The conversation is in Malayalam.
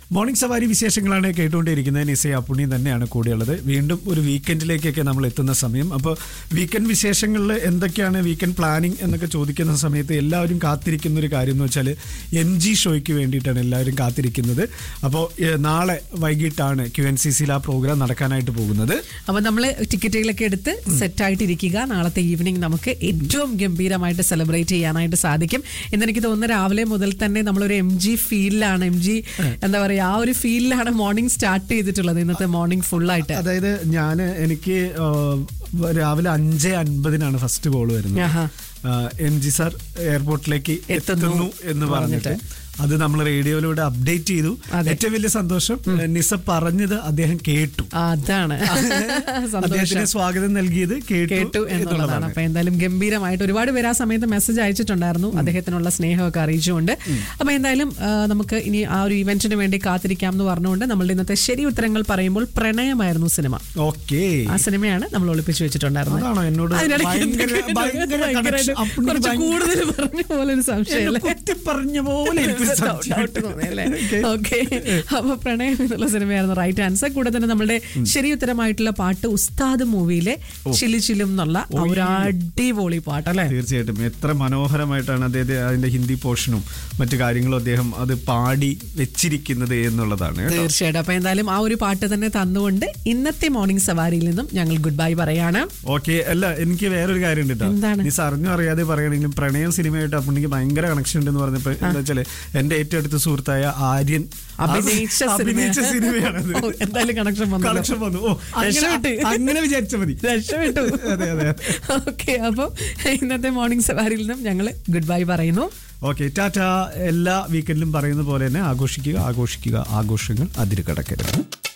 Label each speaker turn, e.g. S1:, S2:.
S1: മോർണിംഗ് സവാരി വിശേഷങ്ങളാണ് കേട്ടുകൊണ്ടിരിക്കുന്നത് നിസയ അപ്പുണ്യം തന്നെയാണ് കൂടെയുള്ളത് വീണ്ടും ഒരു വീക്കെൻഡിലേക്കൊക്കെ നമ്മൾ എത്തുന്ന സമയം അപ്പോൾ വീക്കെൻഡ് വിശേഷങ്ങളിൽ എന്തൊക്കെയാണ് വീക്കെൻഡ് പ്ലാനിങ് എന്നൊക്കെ ചോദിക്കുന്ന സമയത്ത് എല്ലാവരും കാത്തിരിക്കുന്ന ഒരു കാര്യം എന്ന് വെച്ചാൽ എം ജി ഷോയ്ക്ക് വേണ്ടിയിട്ടാണ് എല്ലാവരും കാത്തിരിക്കുന്നത് അപ്പോൾ നാളെ വൈകിട്ടാണ് ക്യു എൻ സി സിയിൽ ആ പ്രോഗ്രാം നടക്കാനായിട്ട് പോകുന്നത്
S2: അപ്പൊ നമ്മള് ടിക്കറ്റുകളൊക്കെ എടുത്ത് സെറ്റ് ആയിട്ടിരിക്കുക നാളത്തെ ഈവനിങ് നമുക്ക് ഏറ്റവും ഗംഭീരമായിട്ട് സെലിബ്രേറ്റ് ചെയ്യാനായിട്ട് സാധിക്കും എന്നെനിക്ക് തോന്നുന്നു രാവിലെ മുതൽ തന്നെ നമ്മളൊരു എം ജി ഫീലിലാണ് എം ജി എന്താ പറയാ ആ ഒരു ഫീലിലാണ് മോർണിംഗ് സ്റ്റാർട്ട് ചെയ്തിട്ടുള്ളത് ഇന്നത്തെ മോർണിംഗ് ഫുൾ ആയിട്ട്
S1: അതായത് ഞാൻ എനിക്ക് ആ, രാവിലെ അഞ്ച് അൻപതിനാണ് ഫസ്റ്റ് കോൾ വരുന്നത്
S2: ആഹാ.
S1: എം ജി സാർ എയർപോർട്ടിലേക്ക്
S2: എത്തുന്നു
S1: എത്തുന്നു എന്ന് പറഞ്ഞിട്ട് അത് നമ്മൾ റേഡിയോയിലൂടെ അപ്ഡേറ്റ് ചെയ്തു
S2: അതെ.
S1: ഏറ്റവും വലിയ സന്തോഷം നിസ പറഞ്ഞത് അദ്ദേഹം കേട്ടു
S2: അതാണ്
S1: അദ്ദേഹത്തിന്
S2: സന്തോഷം
S1: സ്വാഗതം നൽകിയത് കേട്ടു
S2: കേട്ടു എന്നുള്ളതാണ്
S1: എന്നുള്ളതാണ്
S2: അപ്പൊ എന്തായാലും ഗംഭീരമായിട്ട് ഒരുപാട് പേര് ആ സമയത്ത് മെസ്സേജ് അയച്ചിട്ടുണ്ടായിരുന്നു അദ്ദേഹത്തിനുള്ള സ്നേഹമൊക്കെ അറിയിച്ചുകൊണ്ട് അപ്പൊ എന്തായാലും ആ, നമുക്ക് ഇനി ആ ഒരു ഇവന്റിന് വേണ്ടി കാത്തിരിക്കാം എന്ന് പറഞ്ഞുകൊണ്ട് നമ്മളുടെ ഇന്നത്തെ ശരി ഉത്തരങ്ങൾ പറയുമ്പോൾ പ്രണയമായിരുന്നു സിനിമ
S1: ഓക്കെ
S2: ആ സിനിമയാണ് നമ്മൾ ഒളിപ്പിച്ചു വെച്ചിട്ടുണ്ടായിരുന്നത്
S1: അതാണോ എന്നോട്
S2: അതിനിടയ്ക്ക്
S1: ഭയങ്കര-
S2: എന്തൊക്കെ
S1: ഭയങ്കര
S2: ഭയങ്കരമായിട്ട്
S1: connection. അപ്പുണ്ണിക്ക്
S2: കുറച്ച്
S1: ഭയങ്കര-
S2: കൂടുതൽ പറഞ്ഞ പോലെ ഒരു സംശയം അല്ലേ?
S1: കുത്തി പറഞ്ഞ പോലെ എനിക്ക്
S2: Doubt
S1: സംശയം.
S2: തോന്നിയല്ലേ?
S1: Okay.
S2: Okay. അപ്പൊ പ്രണയം എന്നുള്ള സിനിമയായിരുന്നു റൈറ്റ് ആൻസർ കൂടെ തന്നെ നമ്മുടെ ശരി ഉത്തരമായിട്ടുള്ള പാട്ട് ഉസ്താദ് മൂവിയിലെ ചിലി ചിലും എന്നുള്ള ആ ഒരു അടിപൊളി പാട്ട് അല്ലേ
S1: തീർച്ചയായിട്ടും എത്ര മനോഹരമായിട്ടാണ് അദ്ദേഹത്തെ അതിന്റെ ഹിന്ദി പോർഷനും മറ്റു കാര്യങ്ങളും അദ്ദേഹം അത് പാടി വെച്ചിരിക്കുന്നത് എന്നുള്ളതാണ് കേട്ടോ.
S2: തീർച്ചയായിട്ടും അപ്പൊ എന്തായാലും ആ ഒരു പാട്ട് തന്നെ തന്നുകൊണ്ട് ഇന്നത്തെ മോർണിംഗ് സവാരിയിൽ നിന്നും ഞങ്ങൾ ഗുഡ് ബൈ പറയാണ്
S1: ഓക്കെ അല്ല എനിക്ക് വേറൊരു കാര്യം ഉണ്ട് കേട്ടോ
S2: എന്താണ്?
S1: നീ അറിഞ്ഞോ അറിയാതെ പറയുകയാണെങ്കിലും പ്രണയം സിനിമയായിട്ട് അപ്പോൾ എനിക്ക് ഭയങ്കര കണക്ഷൻ ഉണ്ടെന്ന് പറഞ്ഞപ്പോ എന്താ വെച്ചാല് എന്റെ ഏറ്റവും അടുത്ത സുഹൃത്തായ ആര്യൻ
S2: അഭിനയിച്ച
S1: അത് അഭിനയിച്ച സിനിമയാണത്
S2: ഓ, എന്തായാലും കണക്ഷൻ വന്നു
S1: കണക്ഷൻ വന്നു ഓ അങ്ങനെ
S2: രക്ഷപ്പെട്ട്.
S1: അങ്ങനെ വിചാരിച്ചാൽ മതി
S2: രക്ഷപ്പെട്ടു
S1: അതെ അതെ
S2: ഓക്കെ അപ്പം ഇന്നത്തെ മോർണിംഗ് സവാരിയിൽ നിന്നും ഞങ്ങൾ ഗുഡ് ബൈ പറയുന്നു
S1: ഓക്കെ ടാറ്റ എല്ലാ വീക്കെൻഡിലും പറയുന്ന പോലെ തന്നെ ആഘോഷിക്കുക ആഘോഷിക്കുക ആഘോഷങ്ങൾ അതിര് കടക്കരുത്